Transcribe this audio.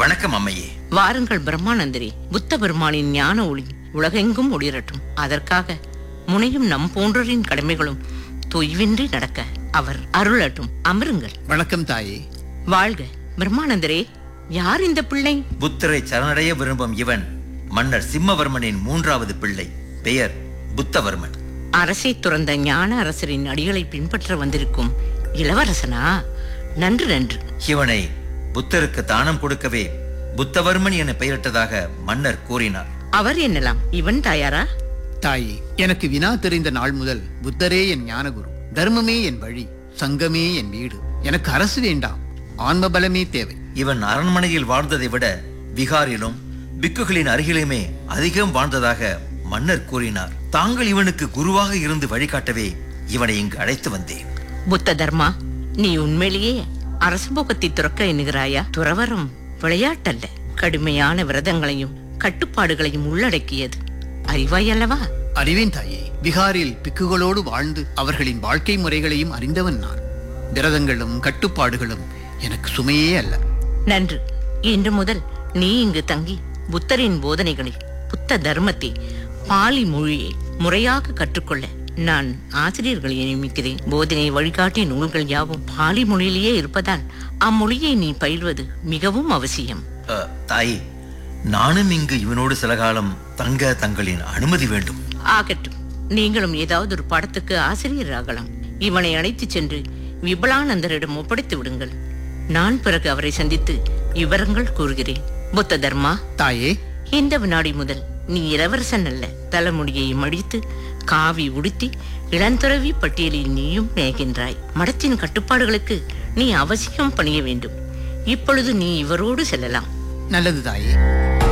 வணக்கம் அம்மையே வாருங்கள் பிரம்மானந்தரே புத்த பெருமானின் ஞான ஒளி உலகெங்கும் ஒளிரட்டும் அதற்காக முனையும் நம் போன்றோரின் கடமைகளும் தொய்வின்றி நடக்க அவர் அருளட்டும் அமருங்கள் வணக்கம் தாயே வாழ்க பிரம்மானந்தரே யார் இந்த பிள்ளை புத்தரை சரணடைய விரும்பும் இவன் மன்னர் சிம்மவர்மனின் மூன்றாவது பிள்ளை பெயர் புத்தவர்மன் அரசை துறந்த ஞான அரசரின் அடிகளை பின்பற்ற வந்திருக்கும் இளவரசனா நன்று நன்று இவனை புத்தருக்கு தானம் கொடுக்கவே புத்தவர்மன் என பெயரிட்டதாக மன்னர் கூறினார் அவர் என்னலாம் இவன் தாயாரா தாயே எனக்கு வினா தெரிந்த நாள் முதல் புத்தரே என் ஞானகுரு தர்மமே என் வழி சங்கமே என் வீடு எனக்கு அரசு வேண்டாம் ஆன்ம பலமே தேவை இவன் அரண்மனையில் வாழ்ந்ததை விட விகாரிலும் பிக்குகளின் அருகிலுமே அதிகம் வாழ்ந்ததாக மன்னர் கூறினார் தாங்கள் இவனுக்கு குருவாக இருந்து வழிகாட்டவே இவனை இங்கு அழைத்து வந்தேன் புத்த தர்மா நீ உண்மையிலேயே அரசபோகத்தை துறக்க எண்ணுகிறாயா துறவரம் விளையாட்டல்ல கடுமையான விரதங்களையும் கட்டுப்பாடுகளையும் உள்ளடக்கியது அறிவாய் அல்லவா அறிவேன் தாயே பிகாரில் பிக்குகளோடு வாழ்ந்து அவர்களின் வாழ்க்கை முறைகளையும் அறிந்தவன் நான் விரதங்களும் கட்டுப்பாடுகளும் எனக்கு சுமையே அல்ல நன்று இன்று முதல் நீ இங்கு தங்கி புத்தரின் போதனைகளை புத்த தர்மத்தை பாலி மொழியை முறையாக கற்றுக்கொள்ள நான் ஆசிரியர்களை நியமிக்கிறேன் போதனை வழிகாட்டிய நூல்கள் யாவும் பாலி மொழியிலேயே இருப்பதால் அம்மொழியை நீ பயில்வது மிகவும் அவசியம் அ, தாயே நானும் இங்கு இவனோடு சில காலம் தங்க தங்களின் அனுமதி வேண்டும் ஆகட்டும் நீங்களும் ஏதாவது ஒரு பாடத்துக்கு ஆசிரியர் ஆகலாம் இவனை அழைத்துச் சென்று விபலானந்தரிடம் ஒப்படைத்து விடுங்கள் நான் பிறகு அவரை சந்தித்து விவரங்கள் கூறுகிறேன் புத்த தர்மா தாயே இந்த வினாடி முதல் நீ இளவரசன் அல்ல தலைமுடியை மடித்து காவி உடுத்தி இளந்துறவி பட்டியலில் நீயும் மேகின்றாய் மடத்தின் கட்டுப்பாடுகளுக்கு நீ அவசியம் பணிய வேண்டும் இப்பொழுது நீ இவரோடு செல்லலாம் நல்லது தாயே